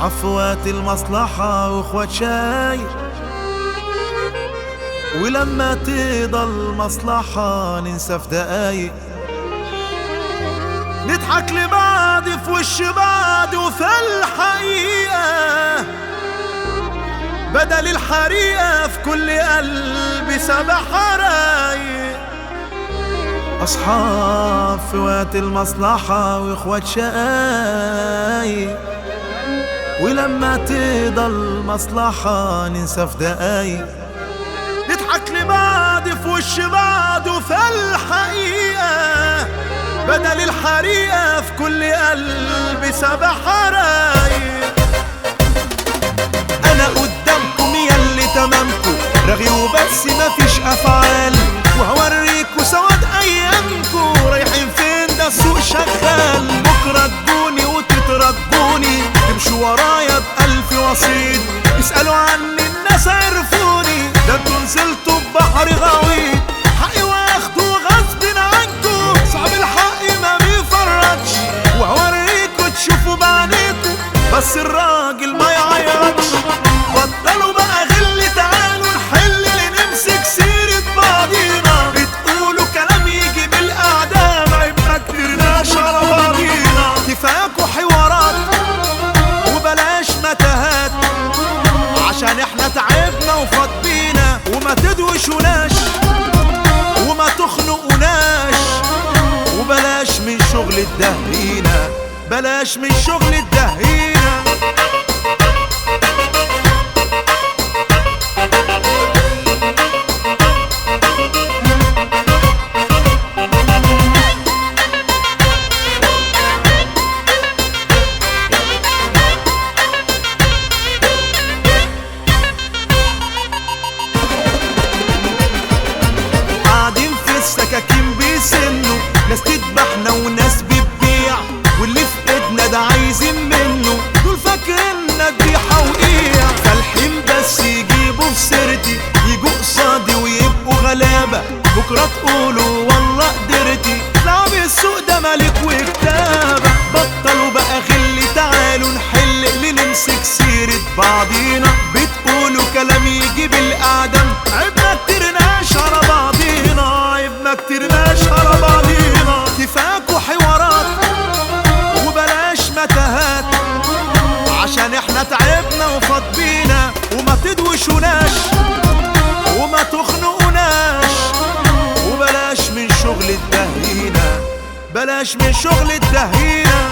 حفوات المصلحة واخوات شاي ولما تقضى المصلحة ننسى في دقايق نضحك لبعض في وش بعض وفي الحقيقة بدل الحريقة في كل قلب سبع حرايق أصحاب في وقت المصلحة وإخوات شقايق ولما تقضى المصلحة ننسى في دقايق نضحك لبعض في وش بعض وفي الحقيقة بدل الحريقة في كل قلب سبع حرايق أنا قدامكم ياللي تمامكم رغي وبس مفيش أفعال وهوريكوا سواد أيامكم رايحين فين ده السوق شغال بكرة تجوني وتترجوني تمشوا ورايا بألف وسيط اسألوا عني الناس عرفوني ده انتوا نزلتوا ببحر غويط حقي واخده غصب عنكم صعب الحق ما بيفرجش وهوريكوا تشوفوا بعينيكوا بس الراجل ما يعيطش بطلوا بقى غل تعالوا نحل نمسك سيرة بعضينا بتقولوا كلام يجي بالأعدام عيب ما كترناش على بعضينا كفاياكوا حوارات وبلاش متاهات عشان احنا تعبنا وفضينا وما تدوشوناش وما تخنقوناش وبلاش من شغل الدهرينا بلاش من شغل الدهرينا قاعدين في السكاكين بيسنوا ناس تذبحنا وناس بتبيع واللي في ايدنا ده عايزين منه دول فاكريننا ذبيحة وقيع فالحين بس يجيبوا في سيرتي يجوا قصادي ويبقوا غلابة بكرة تقولوا والله قدرتي لعب السوق ده ملك وكتابة بطلوا بقى غل تعالوا نحل اللي نمسك سيرة بعضينا بتقولوا كلام يجي بالأعدام عيب ما كترناش على بعضينا عيب ما كترناش على بعضينا كفاكوا حوارات وبلاش متاهات عشان احنا تعبنا وفضينا وما تدوشوناش وما تخنقوناش وبلاش من شغل الدهينة بلاش من شغل الدهينة